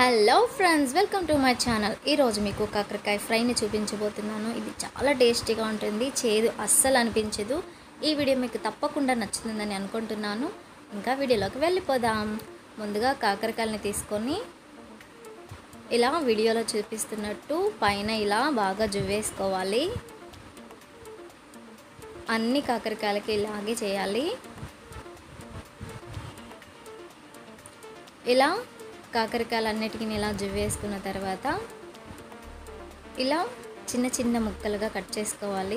hello friends welcome to my channel ఈరోజు మీకు కాకరకాయ ఫ్రైని చూపించబోతున్నాను ఇది చాలా టేస్టీగా ఉంటుంది చేదు అస్సలు అనిపించదు ఈ వీడియో మీకు తప్పకుండా నచ్చుతుందని అనుకుంటున్నాను ఇంకా వీడియోలోకి వెళ్ళిపోదాం ముందుగా కాకరకాయలని తీసుకొని ఇలా వీడియోలో చూపిస్తున్నట్టు పైన ఇలా బాగా జువ్వేసుకోవాలి అన్ని కాకరకాయలకి ఇలాగే చేయాలి ఇలా కాకరకాయలన్నిటికీ ఇలా జువ్వేసుకున్న తర్వాత ఇలా చిన్న చిన్న ముక్కలుగా కట్ చేసుకోవాలి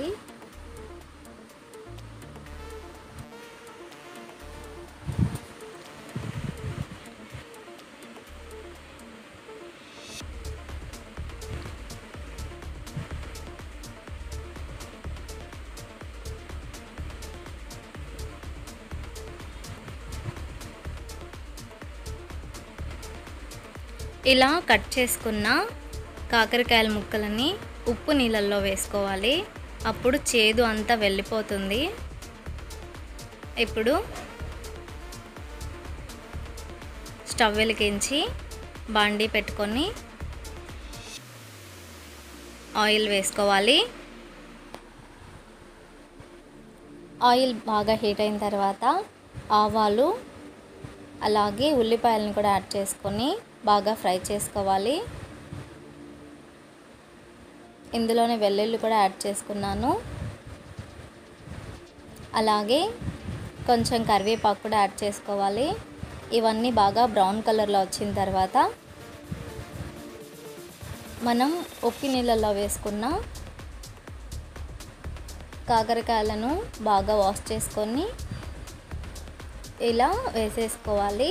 ఇలా కట్ చేసుకున్న కాకరకాయల ముక్కలని ఉప్పు నీళ్ళల్లో వేసుకోవాలి అప్పుడు చేదు అంతా వెళ్ళిపోతుంది ఇప్పుడు స్టవ్ వెలిగించి బాండీ పెట్టుకొని ఆయిల్ వేసుకోవాలి ఆయిల్ బాగా హీట్ అయిన తర్వాత ఆవాలు అలాగే ఉల్లిపాయలను కూడా యాడ్ చేసుకొని బాగా ఫ్రై చేసుకోవాలి ఇందులోనే వెల్లుల్లి కూడా యాడ్ చేసుకున్నాను అలాగే కొంచెం కరివేపాకు కూడా యాడ్ చేసుకోవాలి ఇవన్నీ బాగా బ్రౌన్ కలర్లో వచ్చిన తర్వాత మనం ఉప్పు నీళ్ళల్లో వేసుకున్న కాకరకాయలను బాగా వాష్ చేసుకొని ఇలా వేసేసుకోవాలి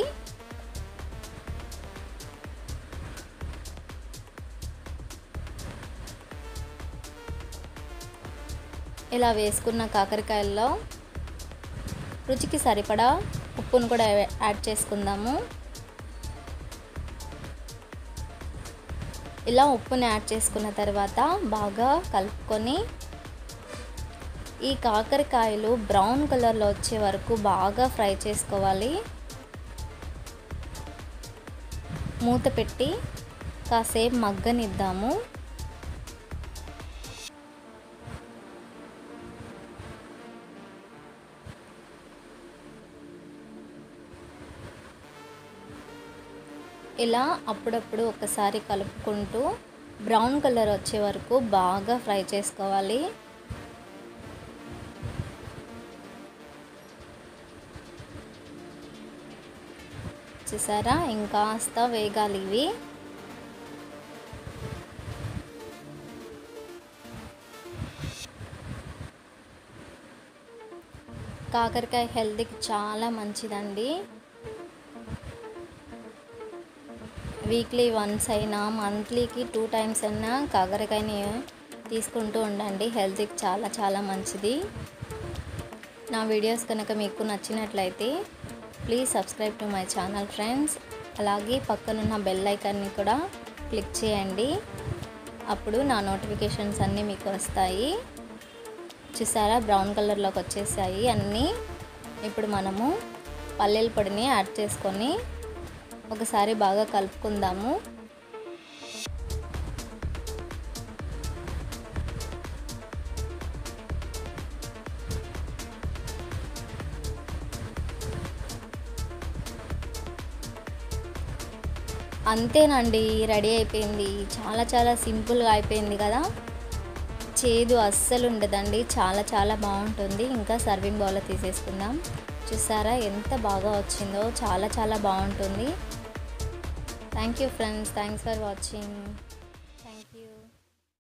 ఇలా వేసుకున్న కాకరకాయల్లో రుచికి సరిపడా ఉప్పును కూడా యాడ్ చేసుకుందాము ఇలా ఉప్పుని యాడ్ చేసుకున్న తర్వాత బాగా కలుపుకొని ఈ కాకరకాయలు బ్రౌన్ కలర్లో వచ్చే వరకు బాగా ఫ్రై చేసుకోవాలి మూత పెట్టి కాసేపు మగ్గనిద్దాము ఇలా అప్పుడప్పుడు ఒకసారి కలుపుకుంటూ బ్రౌన్ కలర్ వచ్చే వరకు బాగా ఫ్రై చేసుకోవాలి చూసారా ఇంకాస్త వేగాలి ఇవి కాకరకాయ హెల్త్కి చాలా మంచిదండి వీక్లీ వన్స్ అయినా మంత్లీకి టూ టైమ్స్ అయినా కాకరకాయని తీసుకుంటూ ఉండండి హెల్త్కి చాలా చాలా మంచిది నా వీడియోస్ కనుక మీకు నచ్చినట్లయితే please subscribe to my channel friends అలాగే పక్కనున్న బెల్ ఐకాన్ని కూడా క్లిక్ చేయండి అప్పుడు నా నోటిఫికేషన్స్ అన్నీ మీకు వస్తాయి చూసారా బ్రౌన్ కలర్లోకి వచ్చేసాయి అన్నీ ఇప్పుడు మనము పల్లెల పొడిని యాడ్ చేసుకొని ఒకసారి బాగా కలుపుకుందాము అంతేనండి రెడీ అయిపోయింది చాలా చాలా సింపుల్గా అయిపోయింది కదా చేదు అస్సలు ఉండదండి చాలా చాలా బాగుంటుంది ఇంకా సర్వింగ్ బౌల్లో తీసేసుకుందాం చూసారా ఎంత బాగా వచ్చిందో చాలా చాలా బాగుంటుంది thank you friends thanks for watching